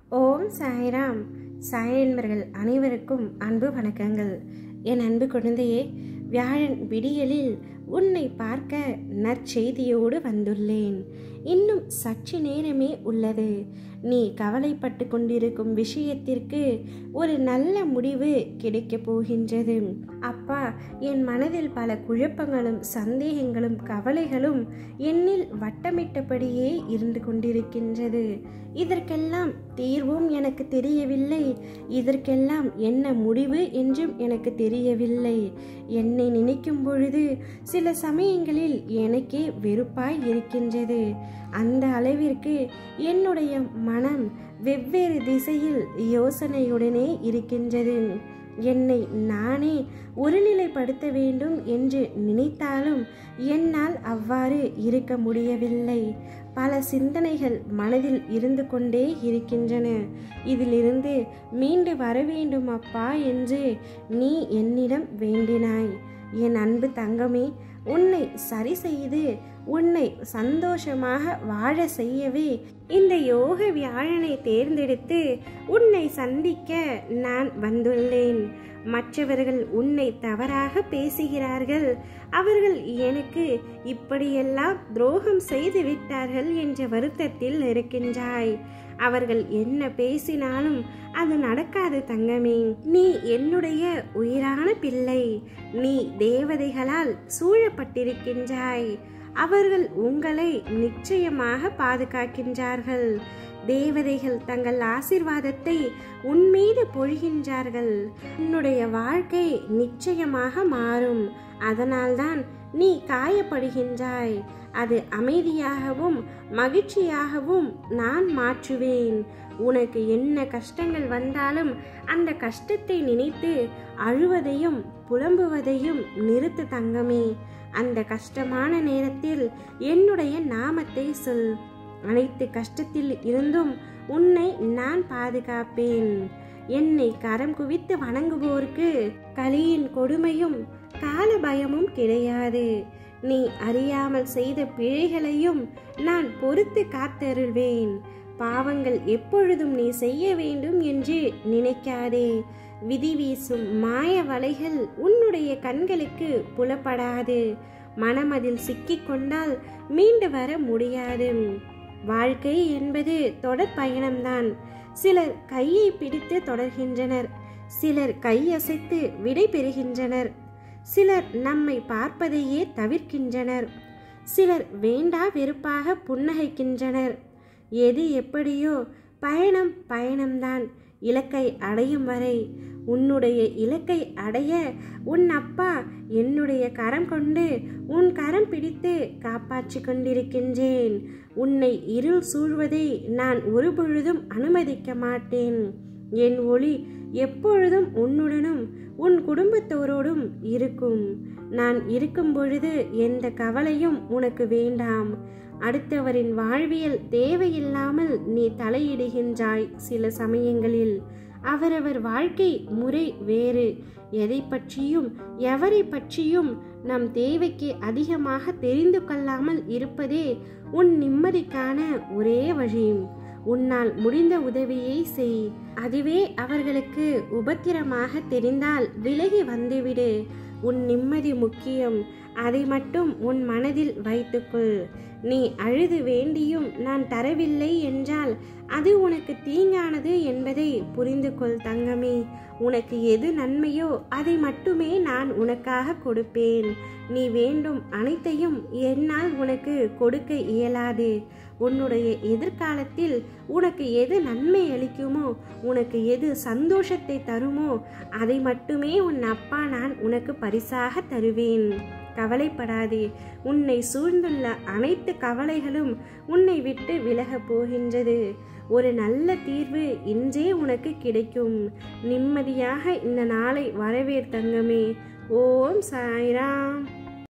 ஓம் சாய்ராம் சாய் என்பர்கள் அனைவருக்கும் அன்பு வணக்கங்கள் என் அன்பு குழந்தையே வியாழன் விடியலில் உன்னை பார்க்க நற்செய்தியோடு வந்துள்ளேன் இன்னும் சற்று நேரமே உள்ளது நீ கவலைப்பட்டு கொண்டிருக்கும் விஷயத்திற்கு ஒரு நல்ல முடிவு கிடைக்கப் போகின்றது அப்பா என் மனதில் பல குழப்பங்களும் சந்தேகங்களும் கவலைகளும் என்னில் வட்டமிட்டபடியே இருந்து கொண்டிருக்கின்றது இதற்கெல்லாம் தீர்வும் எனக்கு தெரியவில்லை இதற்கெல்லாம் என்ன முடிவு என்றும் எனக்கு தெரியவில்லை என்னை நினைக்கும் பொழுது சில சமயங்களில் எனக்கே வெறுப்பாய் இருக்கின்றது அந்த அளவிற்கு என்னுடைய மனம் வெவ்வேறு திசையில் யோசனையுடனே இருக்கின்றது என்னை நானே ஒருநிலைப்படுத்த வேண்டும் என்று நினைத்தாலும் என்னால் அவ்வாறு இருக்க முடியவில்லை பல சிந்தனைகள் மனதில் இருந்து கொண்டே இருக்கின்றன இதிலிருந்து மீண்டு வர வேண்டும் அப்பா என்று நீ என்னிடம் வேண்டினாய் என் அன்பு தங்கமே உன்னை சரி செய்து உன்னை சந்தோஷமாக வாழ செய்யவே இந்த யோக வியாழனை தேர்ந்தெடுத்து உன்னை சந்திக்க நான் வந்துள்ளேன் மற்றவர்கள் உன்னை தவறாக பேசுகிறார்கள் அவர்கள் எனக்கு இப்படியெல்லாம் துரோகம் செய்து விட்டார்கள் என்ற வருத்தத்தில் இருக்கின்றாய் அவர்கள் என்ன பேசினாலும் அது நடக்காது தங்கமே நீ என்னுடைய உயிரான பிள்ளை நீ தேவதைகளால் சூழப்பட்டிருக்கின்றாய் அவர்கள் உங்களை நிச்சயமாக பாதுகாக்கின்றார்கள் தேவதைகள் தங்கள் ஆசிர்வாதத்தை உன்மீது பொழிகின்றார்கள் உன்னுடைய வாழ்க்கை நிச்சயமாக மாறும் அதனால்தான் நீ காயப்படுகின்றாய் அது அமைதியாகவும் மகிழ்ச்சியாகவும் நான் மாற்றுவேன் உனக்கு என்ன கஷ்டங்கள் வந்தாலும் அந்த கஷ்டத்தை நினைத்து அழுவதையும் புலம்புவதையும் நிறுத்து தங்கமே அந்த கஷ்டமான நேரத்தில் என்னுடைய நாமத்தை சொல் அனைத்து கஷ்டத்தில் இருந்தும் உன்னை நான் பாதுகாப்பேன் என்னை கரம் குவித்து வணங்குவோருக்கு கலியின் கொடுமையும் கால பயமும் கிடையாது நீ அறியாமல் செய்த பிழைகளையும் நான் பொறுத்து காத்தருள்வேன் பாவங்கள் எப்பொழுதும் நீ செய்ய வேண்டும் என்று நினைக்காதே விதி வீசும் மாய வலைகள் உன்னுடைய கண்களுக்கு புலப்படாது மனமதில் சிக்கிக்கொண்டால் மீண்டு வர முடியாது வாழ்க்கை என்பது தொடர் பயணம்தான் சிலர் கையை பிடித்து தொடர்கின்றனர் சிலர் கையசைத்து விடை பெறுகின்றனர் சிலர் நம்மை பார்ப்பதையே தவிர்க்கின்றனர் சிலர் வேண்டா வெறுப்பாக புன்னகைக்கின்றனர் எது எப்படியோ பயணம் பயணம்தான் இலக்கை அடையும் வரை உன்னுடைய இலக்கை அடைய உன் அப்பா என்னுடைய கரம் கொண்டு உன் கரம் பிடித்து காப்பாற்றி கொண்டிருக்கின்றேன் உன்னை இருள் சூழ்வதை நான் ஒருபொழுதும் அனுமதிக்க மாட்டேன் என் ஒளி எப்பொழுதும் உன்னுடனும் உன் குடும்பத்தோரோடும் இருக்கும் நான் இருக்கும் பொழுது எந்த கவலையும் உனக்கு வேண்டாம் அடுத்தவரின் வாழ்வியல் தேவையில்லாமல் நீ தலையிடுகின்றாய் சில சமயங்களில் அவரவர் வாழ்க்கை முறை வேறு எதை பற்றியும் எவரை பற்றியும் நம் தேவைக்கு அதிகமாக தெரிந்து கொள்ளாமல் இருப்பதே உன் நிம்மதிக்கான ஒரே வழி உன்னால் முடிந்த உதவியை செய் அதுவே அவர்களுக்கு உபத்திரமாக தெரிந்தால் விலகி வந்துவிடு உன் நிம்மதி முக்கியம் அதை மட்டும் உன் மனதில் வைத்துக்கொள் நீ அழுது வேண்டியும் நான் தரவில்லை என்றால் அது உனக்கு தீங்கானது என்பதை புரிந்து கொள் தங்கமே உனக்கு எது நன்மையோ அதை மட்டுமே நான் உனக்காக கொடுப்பேன் நீ வேண்டும் அனைத்தையும் என்னால் உனக்கு கொடுக்க இயலாது உன்னுடைய எதிர்காலத்தில் உனக்கு எது நன்மை அளிக்குமோ உனக்கு எது சந்தோஷத்தை தருமோ அதை மட்டுமே உன் அப்பா நான் உனக்கு பரிசாக தருவேன் கவலைப்படாதே உன்னை சூழ்ந்துள்ள அனைத்து கவலைகளும் உன்னை விட்டு விலகப் போகின்றது ஒரு நல்ல தீர்வு இன்றே உனக்கு கிடைக்கும் நிம்மதியாக இந்த நாளை வரவேற்தங்கமே ஓம் சாய்ராம்